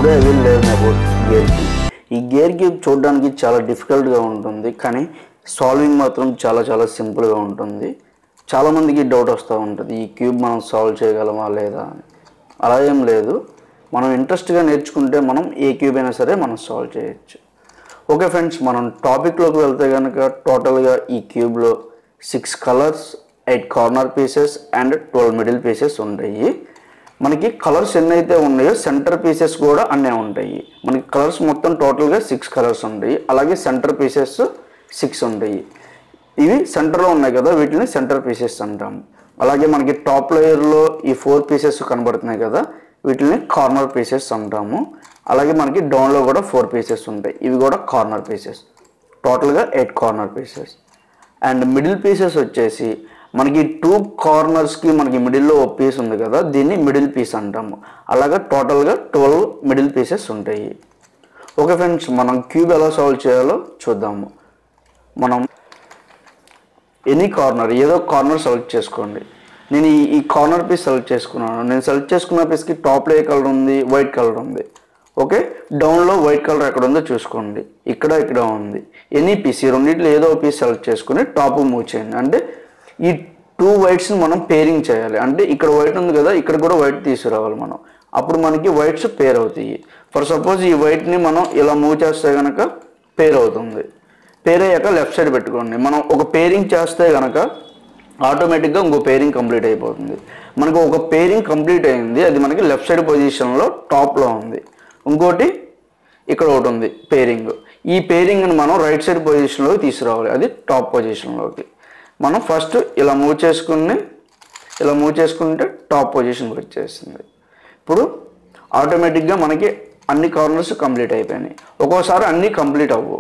today I will learn about gear cube ఈ gear cube చూడడానికి చాలా డిఫికల్ట్గా ఉంటుంది కానీ సాల్వింగ్ మాత్రం చాలా చాలా సింపుల్గా ఉంటుంది చాలామందికి డౌట్ వస్తూ ఉంటుంది ఈ క్యూబ్ మనం సాల్వ్ చేయగలమా లేదా అని అలా ఏం లేదు మనం ఇంట్రెస్ట్గా నేర్చుకుంటే మనం ఏ క్యూబ్ అయినా సరే మనం సాల్వ్ చేయొచ్చు ఓకే ఫ్రెండ్స్ మనం టాపిక్లోకి వెళ్తే కనుక టోటల్గా ఈ క్యూబ్లో six colours eight corner pieces and twelve middle pieces ఉంటాయి మనకి కలర్స్ ఎన్ని అయితే ఉన్నాయో సెంటర్ పీసెస్ కూడా అన్నీ ఉంటాయి మనకి కలర్స్ మొత్తం టోటల్గా సిక్స్ కలర్స్ ఉంటాయి అలాగే సెంటర్ పీసెస్ సిక్స్ ఉంటాయి ఇవి సెంటర్లో ఉన్నాయి కదా వీటిని సెంటర్ పీసెస్ అంటాం అలాగే మనకి టాప్ లేయర్లో ఈ ఫోర్ పీసెస్ కనబడుతున్నాయి కదా వీటిని కార్నర్ పీసెస్ అంటాము అలాగే మనకి డౌన్లో కూడా ఫోర్ పీసెస్ ఉంటాయి ఇవి కూడా కార్నర్ పీసెస్ టోటల్గా eight corner pieces and middle pieces వచ్చేసి మనకి టూ కార్నర్స్కి మనకి మిడిల్లో ఒక పీస్ ఉంది కదా దీన్ని మిడిల్ పీస్ అంటాము అలాగే టోటల్గా ట్వెల్వ్ మిడిల్ పీసెస్ ఉంటాయి ఓకే ఫ్రెండ్స్ మనం క్యూబ్ ఎలా సాల్వ్ చేయాలో చూద్దాము మనం ఎనీ కార్నర్ ఏదో కార్నర్ సెలెక్ట్ చేసుకోండి నేను ఈ ఈ కార్నర్ పీస్ సెలెక్ట్ చేసుకున్నాను నేను సెలెక్ట్ చేసుకున్న పీస్కి టాప్లో ఏ కలర్ ఉంది వైట్ కలర్ ఉంది ఓకే డౌన్లో వైట్ కలర్ ఎక్కడ ఉందో చూసుకోండి ఇక్కడ ఇక్కడ ఉంది ఎనీ పీస్ ఈ రెండింటిలో ఏదో పీస్ సెలెక్ట్ చేసుకుని టాప్ మూవ్ చేయండి అంటే ఈ టూ వైట్స్ని మనం పేరింగ్ చేయాలి అంటే ఇక్కడ వైట్ ఉంది కదా ఇక్కడ కూడా వైట్ తీసుకురావాలి మనం అప్పుడు మనకి వైట్స్ పేర్ అవుతాయి ఫర్ సపోజ్ ఈ వైట్ని మనం ఇలా మూవ్ చేస్తే కనుక పేర్ అవుతుంది పేర్ అయ్యాక లెఫ్ట్ సైడ్ పెట్టుకోండి మనం ఒక పేరింగ్ చేస్తే కనుక ఆటోమేటిక్గా ఇంకో పేరింగ్ కంప్లీట్ అయిపోతుంది మనకు ఒక పేరింగ్ కంప్లీట్ అయింది అది మనకి లెఫ్ట్ సైడ్ పొజిషన్లో టాప్లో ఉంది ఇంకోటి ఇక్కడ ఒకటి ఉంది పేరింగ్ ఈ పేరింగ్ని మనం రైట్ సైడ్ పొజిషన్లోకి తీసుకురావాలి అది టాప్ పొజిషన్లోకి మనం ఫస్ట్ ఇలా మూవ్ చేసుకుని ఇలా మూవ్ చేసుకుంటే టాప్ పొజిషన్కి వచ్చేసింది ఇప్పుడు ఆటోమేటిక్గా మనకి అన్ని కార్నర్స్ కంప్లీట్ అయిపోయినాయి ఒక్కోసారి అన్నీ కంప్లీట్ అవ్వవు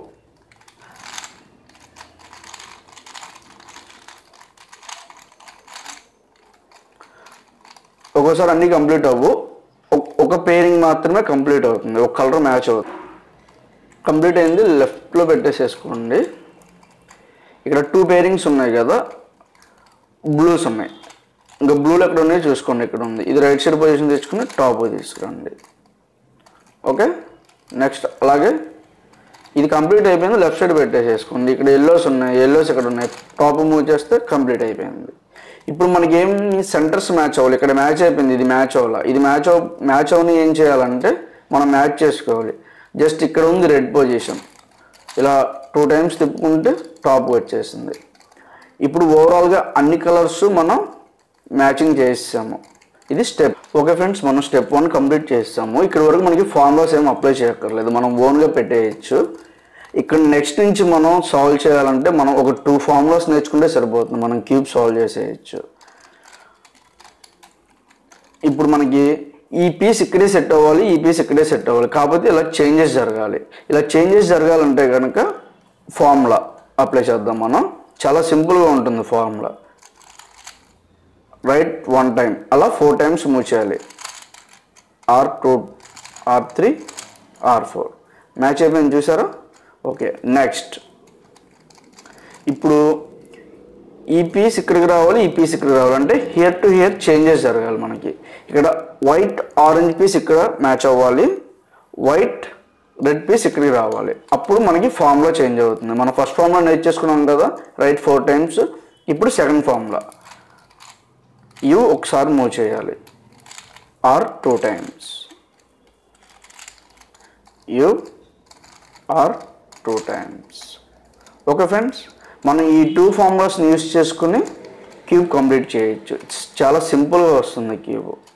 ఒక్కోసారి అన్నీ కంప్లీట్ అవ్వు ఒక- ఒక పేరింగ్ మాత్రమే కంప్లీట్ అవుతుంది ఒక కలర్ మ్యాచ్ అవుతుంది కంప్లీట్ అయింది లెఫ్ట్లో పెట్టేసేసుకోండి ఇక్కడ టూ పేరింగ్స్ ఉన్నాయి కదా బ్లూస్ ఉన్నాయి ఇంకా బ్లూలు ఎక్కడ ఉన్నాయి చూసుకోండి ఇక్కడ ఉంది ఇది రైట్ సైడ్ పొజిషన్ తెచ్చుకుని టాప్ తీసుకురండి ఓకే నెక్స్ట్ అలాగే ఇది కంప్లీట్ అయిపోయింది లెఫ్ట్ సైడ్ పెట్టేసేసుకోండి ఇక్కడ ఎల్లోస్ ఉన్నాయి ఎల్లోస్ ఇక్కడ ఉన్నాయి టాప్ మూవ్ చేస్తే కంప్లీట్ అయిపోయింది ఇప్పుడు మనకి ఏం సెంటర్స్ మ్యాచ్ అవ్వాలి ఇక్కడ మ్యాచ్ అయిపోయింది ఇది మ్యాచ్ అవ్వాలి ఇది మ్యాచ్ అవ్ మ్యాచ్ అవని ఏం చేయాలంటే మనం మ్యాచ్ చేసుకోవాలి జస్ట్ ఇక్కడ ఉంది రెడ్ పొజిషన్ ఇలా టూ టైమ్స్ తిప్పుకుంటే టాప్ వచ్చేసింది ఇప్పుడు ఓవరాల్గా అన్ని కలర్స్ మనం మ్యాచింగ్ చేసాము ఇది స్టెప్ ఓకే ఫ్రెండ్స్ మనం స్టెప్ వన్ కంప్లీట్ చేస్తాము ఇక్కడ వరకు మనకి ఫార్ములాస్ ఏం అప్లై చేయక్కర్లేదు మనం ఓన్గా పెట్టేయచ్చు ఇక్కడ నెక్స్ట్ నుంచి మనం సాల్వ్ చేయాలంటే మనం ఒక టూ ఫార్ములాస్ నేర్చుకుంటే సరిపోతుంది మనం క్యూబ్ సాల్వ్ చేసేయచ్చు ఇప్పుడు మనకి ఈ పీస్ ఇక్కడే సెట్ అవ్వాలి ఈ పీస్ ఇక్కడే సెట్ అవ్వాలి కాకపోతే ఇలా చేంజెస్ జరగాలి ఇలా చేంజెస్ జరగాలంటే కనుక ఫార్ములా అప్లై చేద్దాం మనం చాలా సింపుల్గా ఉంటుంది ఫార్ములా రైట్ వన్ టైం అలా ఫోర్ టైమ్స్ మూవ్ చేయాలి R two R three R four match అయిపోయింది చూసారా ఓకే నెక్స్ట్ ఇప్పుడు ఈ పీస్ ఇక్కడికి రావాలి ఈ పీస్ ఇక్కడికి రావాలి అంటే హియర్ టు హియర్ చేంజెస్ జరగాలి మనకి ఇక్కడ వైట్ ఆరెంజ్ పీస్ ఇక్కడ మ్యాచ్ అవ్వాలి వైట్ రెడ్ పీస్ ఇక్కడికి రావాలి అప్పుడు మనకి ఫార్ములా చేంజ్ అవుతుంది మనం ఫస్ట్ ఫార్ములా నేర్చేసుకున్నాం కదా రైట్ ఫోర్ టైమ్స్ ఇప్పుడు సెకండ్ ఫార్ములా యు ఒకసారి మూవ్ చేయాలి R two times U R two times okay friends మనం ఈ టూ ఫార్ములాస్ని యూస్ చేసుకుని క్యూబ్ కంప్లీట్ చేయొచ్చు It's చాలా సింపుల్గా వస్తుంది క్యూబ్